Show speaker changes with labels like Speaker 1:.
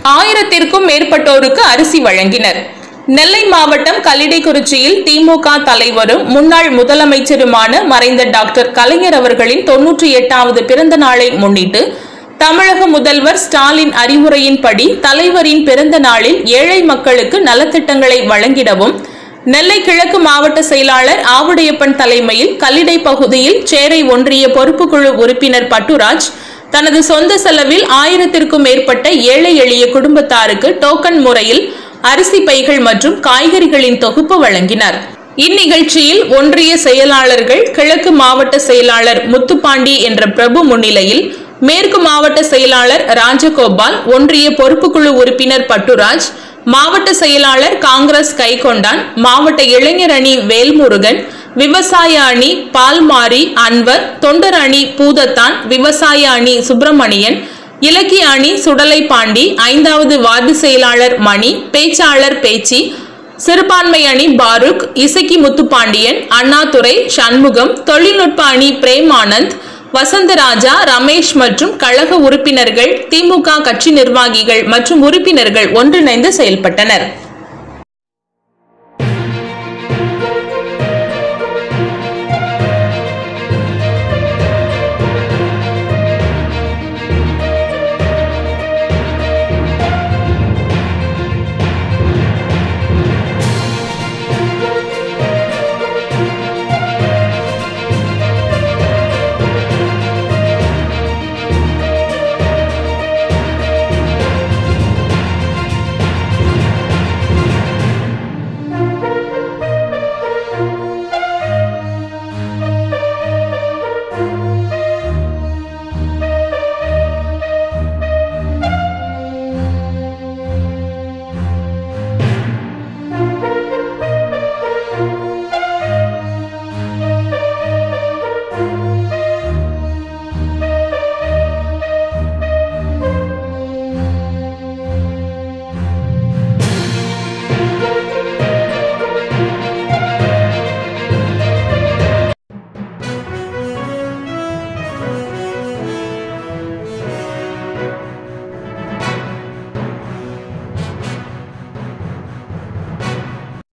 Speaker 1: ஆயிரத்திற்கும் மேற்பட்டோருக்கு அரிசி வழங்கினர் நெல்லை மாவட்டம் கல்லிடைக்குறிச்சியில் திமுக தலைவரும் முன்னாள் முதலமைச்சருமான மறைந்த டாக்டர் கலைஞர் அவர்களின் தொன்னூற்றி எட்டாவது பிறந்த நாளை முன்னிட்டு தமிழக முதல்வர் ஸ்டாலின் அறிவுரையின்படி தலைவரின் பிறந்த நாளில் ஏழை மக்களுக்கு நலத்திட்டங்களை வழங்கிடவும் நெல்லை கிழக்கு மாவட்ட செயலாளர் ஆவுடையப்பன் தலைமையில் கல்லிடை பகுதியில் சேரை ஒன்றிய பொறுப்புக்குழு உறுப்பினர் பட்டுராஜ் தனது சொந்த செலவில் ஆயிரத்திற்கும் மேற்பட்ட ஏழை எளிய குடும்பத்தாருக்கு டோக்கன் முறையில் அரிசி பைகள் மற்றும் காய்கறிகளின் தொகுப்பு வழங்கினார் இந்நிகழ்ச்சியில் ஒன்றிய செயலாளர்கள் கிழக்கு மாவட்ட செயலாளர் முத்துப்பாண்டி என்ற பிரபு முன்னிலையில் மேற்கு மாவட்ட செயலாளர் ராஜகோபால் ஒன்றிய பொறுப்புக்குழு உறுப்பினர் பட்டுராஜ் மாவட்ட செயலாளர் காங்கிரஸ் கைகொண்டான் மாவட்ட இளைஞர் அணி வேல்முருகன் விவசாய அணி பால்மாரி அன்வர் தொண்டர் அணி பூதத்தான் விவசாய அணி சுப்பிரமணியன் இலக்கிய அணி சுடலை பாண்டி ஐந்தாவது வார்டு செயலாளர் மணி பேச்சாளர் பேச்சி சிறுபான்மை அணி பாருக் இசக்கி முத்துப்பாண்டியன் அண்ணாதுரை சண்முகம் தொழில்நுட்ப அணி பிரேமானந்த் வசந்தராஜா ரமேஷ் மற்றும் கழக உறுப்பினர்கள் திமுக கட்சி நிர்வாகிகள் மற்றும் உறுப்பினர்கள் ஒன்றிணைந்து செயல்பட்டனர்